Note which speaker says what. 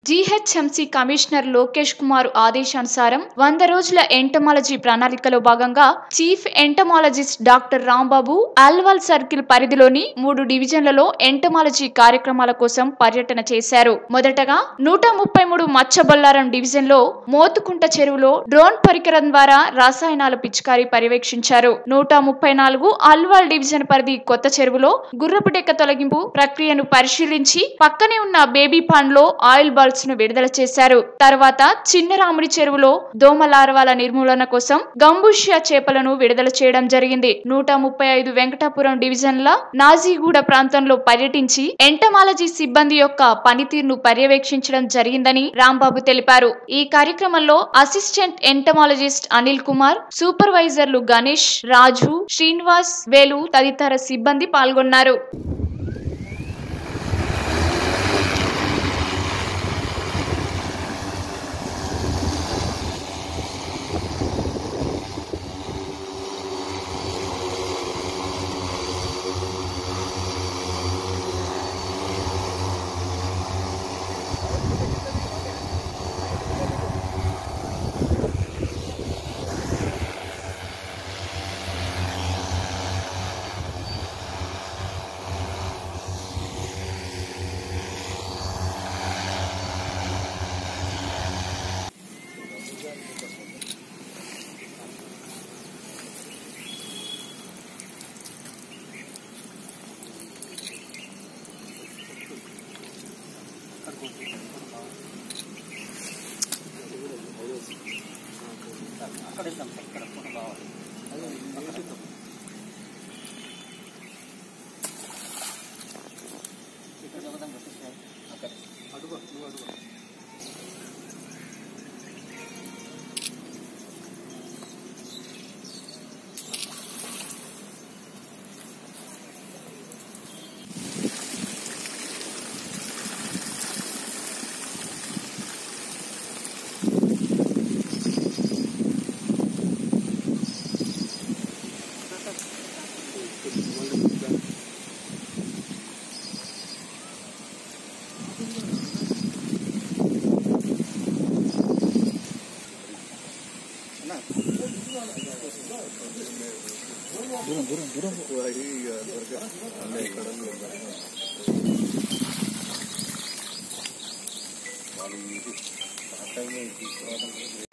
Speaker 1: GHMC commissioner Lokesh Kumar ఆదేశానుసారం వంద రోజుల ఎంటమాలజీ ప్రణాళికలో భాగంగా chief entomologist doctor Rambabu Alwal circle పరిధిలోని మూడు డివిజన్లలో ఎంటమాలజీ కార్యక్రమాల కోసం పర్యటన చేశారు మొదటగా నూట ముప్పై మూడు మచ్చబొల్లారం డివిజన్ లో మోతుకుంట చెరువులో డ్రోన్ పరికరం ద్వారా రసాయనాల పిచికారీ పర్యవేక్షించారు నూట ముప్పై నాలుగు అల్వాల్ డివిజన్ పరిధి కొత్త చెరువులో గుర్రపు డెక్క తొలగింపు ప్రక్రియను పరిశీలించి పక్కనే ఉన్న బేబీ పాండ్ లో ఆయిల్ బాల్స్ ను విడుదల చేశారు తర్వాత చిన్నరాముడి చెరువులో దోమ లార్వాల నిర్మూలన కోసం గంబుషియా చేపలను విడుదల చేయడం జరిగింది నూట ముప్పై ఐదు వెంకటాపురం డివిజన్ల నాజీగూడ ప్రాంతంలో పర్యటించి ఎంటమాలజీ సిబ్బంది యొక్క పనితీరును పర్యవేక్షించడం జరిగిందని రాంబాబు తెలిపారు ఈ కార్యక్రమంలో అసిస్టెంట్ ఎంటమాలజిస్ట్ అనిల్ కుమార్ సూపర్వైజర్లు గణేష్ రాజు శ్రీనివాస్ వేలు తదితర సిబ్బంది పాల్గొన్నారు
Speaker 2: వాళ్ళు ఇది ఆ టైంలో ఇది తీసుకోవడం